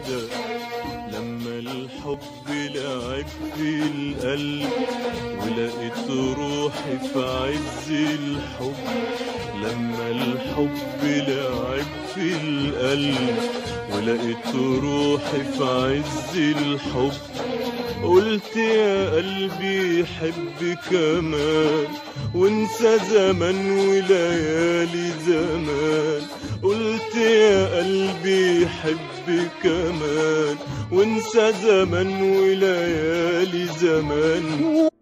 كده لما الحب لعب في القلب ولقيت روحي في عز الحب لما الحب لعب في القلب ولقيت روحي في عز الحب قلت يا قلبي حب كمان وانسى زمن وليالي زمان قلت يا قلبي حب كمان وانسى زمن وليالي زمان